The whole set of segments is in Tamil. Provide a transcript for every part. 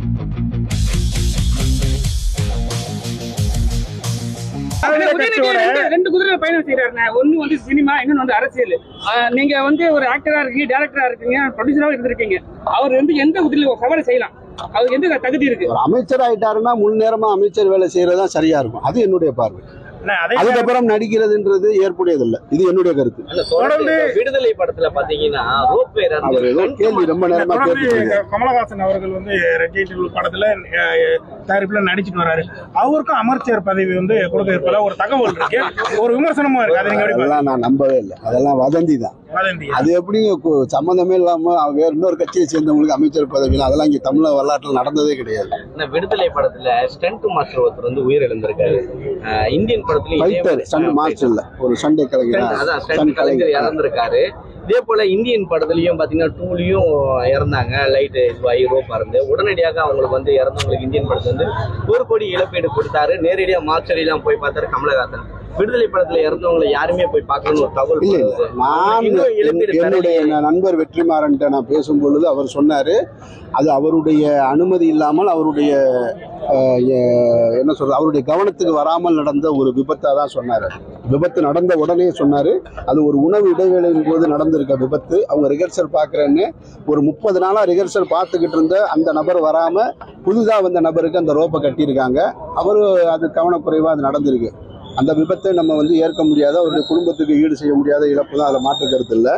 திராவிட உதயநிதி கட்சியோட ரெண்டு- ரெண்டு குதிரை பயணம் செய்யறாருண்ணே ஒண்ணு வந்து சினிமா இன்னொன்னு வந்து அரசியல் ஆஹ் நீங்க வந்து ஒரு ஆக்டரா இருக்கீங்க டேரக்டரா இருக்கீங்க ப்ரொடியூசராவும் இருந்திருக்கீங்க அவர் வந்து எந்த குதிரையில ஒரு சவாலை செய்யலாம் அவருக்கு எந்த தகுதி இருக்கு ஒரு அமைச்சர் ஆயிட்டாருன்னா முழு நேரமா அமைச்சர் வேலை செய்யறது தான் சரியா இருக்கும் அது என்னுடைய பார்வை அண்ணா, அதே அதுக்கப்புறம் நடிக்கிறதுன்றது ஏற்புடையதில்லை இது என்னுடைய கருத்து அந்த தொடர்ந்து தொடர்ந்து- விடுதலை படத்துல பாத்தீங்கன்னா ரோப் வேர் அவர் ஏதோ கேள்வி ரொம்ப நேரமா தொடர்ந்து கேட்டு கமலஹாசன் அவர்கள் வந்து ரெட்டை படத்துல அஹ், தயாரிப்புல நடிச்சிட்டு வராரு அவருக்கும் அமைச்சர் பதவி வந்து கொடுக்க இருப்பதா ஒரு தகவல் இருக்கு ஒரு விமர்சனமும் இருக்கு அதை நீங்க எப்படி அதெல்லாம் நான் நம்பவே இல்லை அதெல்லாம் வதந்தி தான் வதந்தி அது எப்படிங்க கு- சம்பந்தமே இல்லாம அவ வேற இன்னொரு கட்சியை சேர்ந்தவங்களுக்கு அமைச்சர் பதவியில் அதெல்லாம் இங்க தமிழக வரலாற்றில் நடந்ததே கிடையாது இந்த விடுதலை படத்துல ஸ்டண்ட் மாஸ்டர் ஒருத்தர் வந்து உயிரிழந்திருக்காரு அஹ், இந்தியன் படத்துல இதே ஃபைட்டர் மாதிரி- சண்டை மாஸ்டர் இல்ல ஒரு சண்டை கலைஞர் Stunt, அதான் ஸ்டண்ட் ஸ்டண்ட் கலைஞர் கலைஞர் இறந்திருக்காரு இதே போல இந்தியன் படத்துலயும் பாத்தீங்கன்னா டூலயும் இறந்தாங்க லைட் இதுவாகி ரோப் இருந்து உடனடியாக அவங்களுக்கு வந்து இறந்தவங்களுக்கு இந்தியன் படத்துல வந்து ஒரு கோடி இழப்பீடு கொடுத்தாரு நேரடியா மார்ச்சரிலாம் போய் பார்த்தாரு கமலஹாசன் விடுதலை படத்துல இறந்தவங்களை யாருமே போய் பார்க்கணும்னு ஒரு தகவல் இல்ல இல்ல வருது. நான் இன்னும் இழப்பீடு என்- என்னுடைய தரலையே. நண்பர் வெற்றிமாறன்ட்ட நான் பேசும் பொழுது அவர் சொன்னாரு அது அவருடைய அனுமதி இல்லாமல் அவருடைய அஹ், எ- என்ன சொல்றது அவருடைய கவனத்துக்கு வராமல் நடந்த ஒரு விபத்தா தான் சொன்னாரு விபத்து நடந்த உடனே சொன்னாரு அது ஒரு உணவு இடைவேளையின் போது நடந்திருக்க விபத்து அவங்க ரிஹர்சல் பார்க்கறேன்னு ஒரு முப்பது நாளா ரிஹர்சல் பார்த்துக்கிட்டு இருந்த அந்த நபர் வராம புதுதா வந்த நபருக்கு அந்த ரோப்பை கட்டியிருக்காங்க அவரு அது கவனக்குறைவா அது நடந்திருக்கு அந்த விபத்தை நம்ம வந்து ஏற்க முடியாத அவருடைய குடும்பத்துக்கு ஈடு செய்ய முடியாத இழப்பு தான் அதில் மாற்று கருத்து இல்லை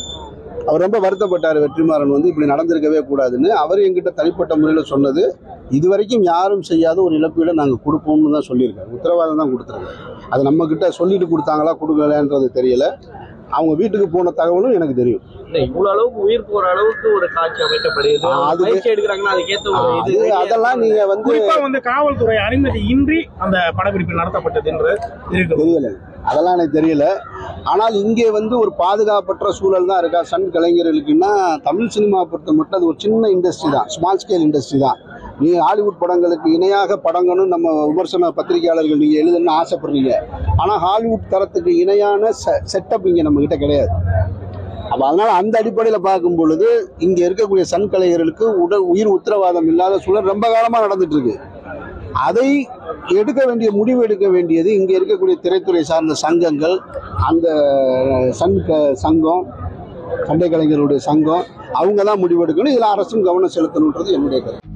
அவர் ரொம்ப வருத்தப்பட்டார் வெற்றிமாறன் வந்து இப்படி நடந்திருக்கவே கூடாதுன்னு அவர் எங்கிட்ட தனிப்பட்ட முறையில் சொன்னது இதுவரைக்கும் யாரும் செய்யாத ஒரு இழப்பீடை நாங்கள் கொடுப்போம்னு தான் சொல்லியிருக்காரு உத்தரவாதம் தான் கொடுத்துருக்காரு அது நம்ம கிட்ட சொல்லிட்டு கொடுத்தாங்களா கொடுக்கலன்றது தெரியல அவங்க வீட்டுக்கு போன தகவலும் எனக்கு தெரியும் இல்ல, இவ்வளவு அளவுக்கு உயிர் போற அளவுக்கு ஒரு காட்சி அமைக்கப்படுகிறது ஆ, அது- பயிற்சி எடுக்கிறாங்கன்னா அதுக்கேற்ற ஒரு அது இது அதெல்லாம் நீங்க வந்து குறிப்பா வந்து காவல்துறை அனுமதி இன்றி அந்த படப்பிடிப்பு நடத்தப்பட்டதுன்றது இருக்கு தெரியல அதெல்லாம் எனக்கு தெரியல ஆனால் இங்கே வந்து ஒரு பாதுகாப்பற்ற சூழல் தான் இருக்கா சன் கலைஞர்களுக்குன்னா தமிழ் சினிமா பொறுத்த மட்டும் அது ஒரு சின்ன இண்டஸ்ட்ரி தான் ஸ்மால் ஸ்கேல் இண்டஸ்ட்ரி தான் நீங்கள் ஹாலிவுட் படங்களுக்கு இணையாக படங்கள்னு நம்ம விமர்சன பத்திரிகையாளர்கள் நீங்கள் எழுதணும்னு ஆசைப்படுறீங்க ஆனால் ஹாலிவுட் தரத்துக்கு இணையான செட்டப் இங்கே நம்மக்கிட்ட கிடையாது அப்போ அதனால் அந்த அடிப்படையில் பார்க்கும் பொழுது இங்கே இருக்கக்கூடிய சன் கலைஞர்களுக்கு உடல் உயிர் உத்தரவாதம் இல்லாத சூழல் ரொம்ப காலமாக நடந்துட்டு இருக்கு அதை எடுக்க வேண்டிய முடிவு எடுக்க வேண்டியது இங்கே இருக்கக்கூடிய திரைத்துறை சார்ந்த சங்கங்கள் அந்த சன் க- சங்கம் சண்டை கலைஞர்களுடைய சங்கம் அவங்க தான் முடிவெடுக்கணும் இதில் அரசும் கவனம் செலுத்தணுன்றது என்னுடைய கருத்து